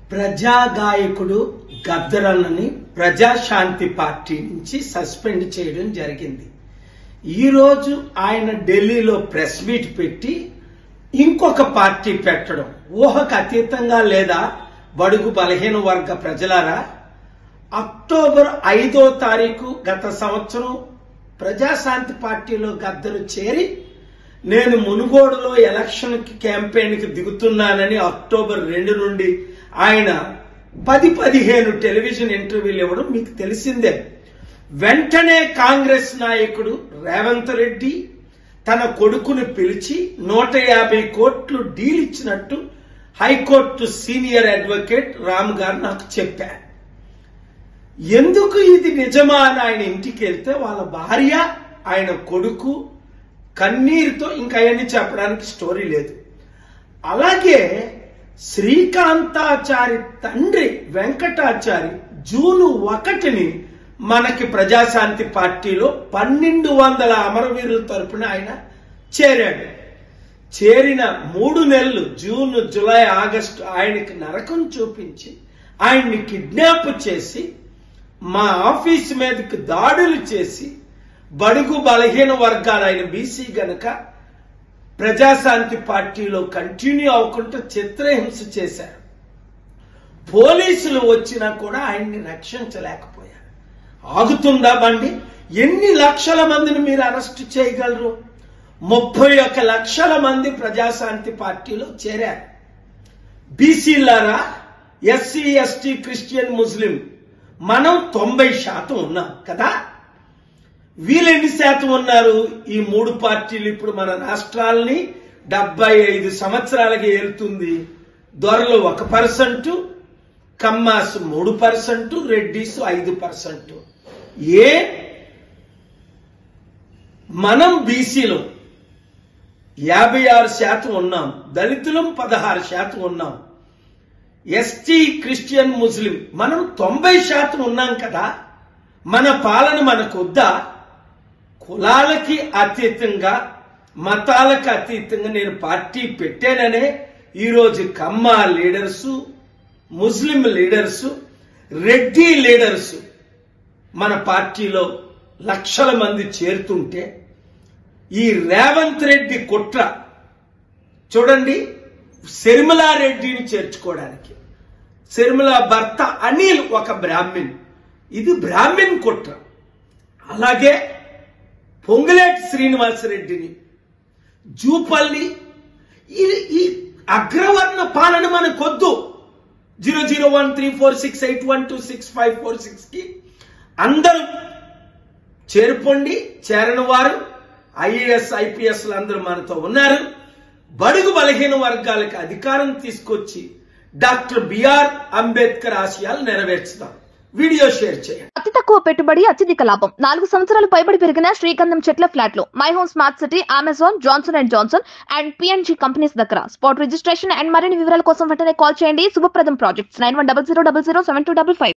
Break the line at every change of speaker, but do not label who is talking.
ప్రజాగాయకుడు గద్దరన్నని ప్రజాశాంతి పార్టీ నుంచి సస్పెండ్ చేయడం జరిగింది ఈరోజు ఆయన ఢిల్లీలో ప్రెస్ మీట్ పెట్టి ఇంకొక పార్టీ పెట్టడం ఊహకు అతీతంగా లేదా బడుగు బలహీన వర్గ ప్రజలారా అక్టోబర్ ఐదో తారీఖు గత సంవత్సరం ప్రజాశాంతి పార్టీలో గద్దరు చేరి నేను మునుగోడులో ఎలక్షన్ క్యాంపెయిన్ కి దిగుతున్నానని అక్టోబర్ రెండు నుండి ఆయన పది పదిహేను టెలివిజన్ ఇంటర్వ్యూలు ఇవ్వడం మీకు తెలిసిందే వెంటనే కాంగ్రెస్ నాయకుడు రేవంత్ రెడ్డి తన కొడుకును పిలిచి నూట యాభై కోట్లు డీల్ ఇచ్చినట్టు హైకోర్టు సీనియర్ అడ్వకేట్ రామ్ గారు నాకు చెప్పారు ఎందుకు ఇది నిజమా అని ఆయన ఇంటికి వెళ్తే వాళ్ళ భార్య ఆయన కొడుకు కన్నీరుతో ఇంకా అవన్నీ చెప్పడానికి స్టోరీ లేదు అలాగే శ్రీకాంతాచారి తండ్రి వెంకటాచారి జూను ఒకటిని మనకి ప్రజాశాంతి పార్టీలో పన్నెండు వందల అమరవీరుల తరపున ఆయన చేరాడు చేరిన మూడు నెలలు జూన్ జూలై ఆగస్టు ఆయనకి నరకం చూపించి ఆయన్ని కిడ్నాప్ చేసి మా ఆఫీస్ మీదకి దాడులు చేసి బడుగు బలహీన వర్గాలు ఆయన బీసీ గనక ప్రజాశాంతి పార్టీలో కంటిన్యూ అవ్వకుండా చిత్రహింస చేశారు పోలీసులు వచ్చినా కూడా ఆయన్ని రక్షించలేకపోయారు ఆగుతుందా బండి ఎన్ని లక్షల మందిని మీరు అరెస్ట్ చేయగలరు ముప్పై ఒక లక్షల మంది ప్రజాశాంతి పార్టీలో చేరారు బీసీలారా ఎస్సీ ఎస్టీ క్రిస్టియన్ ముస్లిం మనం తొంభై శాతం ఉన్నాం కదా వీళ్ళు ఎన్ని శాతం ఉన్నారు ఈ మూడు పార్టీలు ఇప్పుడు మన రాష్ట్రాల్ని డెబ్బై ఐదు సంవత్సరాలకి ఏలుతుంది దొరలు ఒక పర్సెంట్ కమ్మాస్ మూడు పర్సెంట్ రెడ్డిస్ ఐదు పర్సెంట్ ఏ మనం బీసీలో యాభై ఆరు శాతం ఉన్నాం దళితులం పదహారు శాతం ఉన్నాం ఎస్టీ క్రిస్టియన్ ముస్లిం మనం తొంభై శాతం ఉన్నాం కదా మన పాలన మనకు వద్దా కులాలకి అతీతంగా మతాలకు అతీతంగా నేను పార్టీ పెట్టాననే ఈరోజు Kamma leaders Muslim leaders Reddy leaders మన పార్టీలో లక్షల మంది చేరుతుంటే ఈ రేవంత్ రెడ్డి కుట్ర చూడండి శర్మిలారెడ్డిని చేర్చుకోవడానికి శర్మిల భర్త అనిల్ ఒక బ్రాహ్మిన్ ఇది బ్రాహ్మిన్ కుట్ర అలాగే పొంగులేటి శ్రీనివాసరెడ్డిని జూపల్లి ఈ ఈ అగ్రవర్ణ పాలన మనకొద్దు zero zero one three four six eight one two six five four six కి అందరూ చేరుకోండి చేరని వారు ఐఏఎస్ ఐపీఎస్ అందరూ మనతో ఉన్నారు బడుగు బలహీన వర్గాలకు అధికారం తీసుకొచ్చి డాక్టర్ బిఆర్ అంబేద్కర్ ఆశయాలు నెరవేర్చుదాం వీడియో షేర్ చేయండి
అతి తక్కువ పెట్టుబడి అత్యధిక లాభం నాలుగు సంవత్సరాలు పైబడి పెరిగిన శ్రీకందం చెట్ల ఫ్లాట్లు my home smart city Amazon Johnson and Johnson and PNG companies దగ్గర స్పాట్ రిజిస్ట్రేషన్ అండ్ మరిన్ని వివరాల కోసం వెంటనే కాల్ చేయండి Shubhapradam projects nine one double zero double zero seven two double five